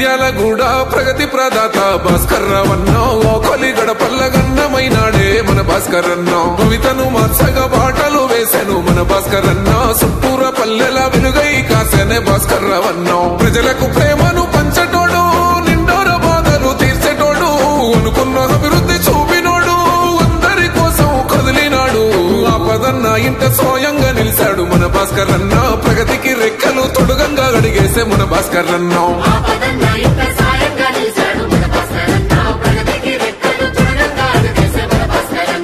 మిర్యాలగూడ ప్రగతి ప్రదాత భాస్కర్ రావన్నో ఓ కొలి గడపల్ల గన్నమైనాడే మన భాస్కర్ అన్నో కవితను మార్చగా బాటలు వేసెను మన భాస్కర్ అన్న సుట్టూర పల్లెల వెలుగై కాసెనే భాస్కర్ రావన్నో ప్రజలకు ప్రేమను పంచటోడు నిండోర బాధలు తీర్చేటోడు అనుకున్న అభివృద్ధి చూపినోడు అందరి కోసం కదిలినాడు ఆపదన్న ఇంట స్వయంగా నిలిచాడు మన భాస్కర్ అన్న ప్రగతికి రెక్కలు తొడుగంగా అడిగేసే మన భాస్కర్ అన్నో ఆపదన్న ఇంత సాయంగా నిలిచాడు మన భాస్కరన్న. ప్రగతికి రెక్కలు తురగంగా అడుగేసే మన భాస్కరన్న.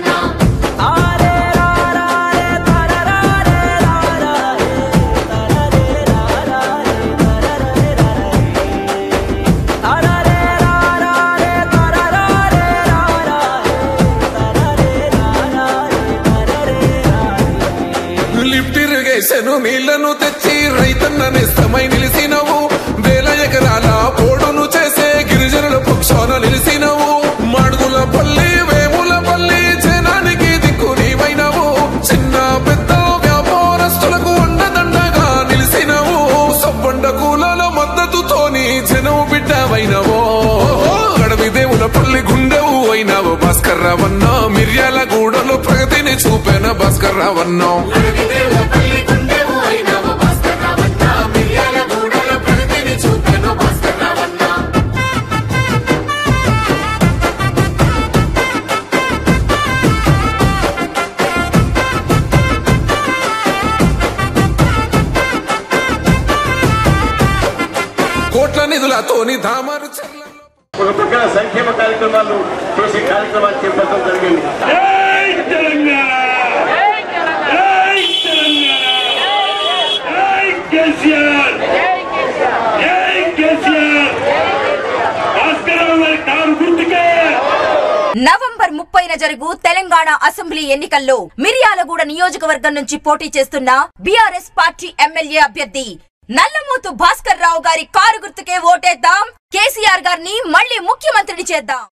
లిఫ్ట్ ఇరిగేషన్ నీళ్లను తెచ్చి రైతన్న నిస్తమై నిలిసినవు వేల ఎకరాల పోడును చేసే గిరిజనుల పక్షాన నిలిసినవు మాడుగుల పల్లి వేముల పల్లి జనానికి దిక్కు నీవైనవు చిన్న పెద్ద వ్యాపారస్తులకు అండదండగా నిలిసినవు సబ్బండ కూలాల మద్దతుతోని జనం బిడ్డవైనవో అడవి దేవుల పల్లి గుండెవు అయినావు భాస్కర్ రావన్న మిర్యాల గూడలో ప్రగతిని చూపెన భాస్కర్ రావన్నా అడవిదేవుల పల్లి గుండెవు అయినావు భాస్కర్ రావన్న. మిర్యాల గూడల ప్రగతిని చూపెను భాస్కర్ రావన్న. కోట్ల నిధులతోని ధామరు చెర్ల ఒక పక్కన సంక్షేమ కార్యక్రమాలు చేసే కార్యక్రమాలు చేపట్టడం జరిగింది జై తెలంగాణ జై తెలంగాణ జై కేసీఆర్ జై కేసీఆర్ భాస్కరరావు గారి కారు గుర్తుకే నవంబర్ ముప్పైన జరుగు తెలంగాణ అసెంబ్లీ ఎన్నికల్లో మిర్యాలగూడ నియోజకవర్గం నుంచి పోటీ చేస్తున్న బీఆర్ఎస్ పార్టీ ఎమ్మెల్యే అభ్యర్థి నల్లమూతు భాస్కర్ రావు గారి కారు గుర్తుకే ఓటేద్దాం కేసీఆర్ గారిని మళ్ళీ ముఖ్యమంత్రిని చేద్దాం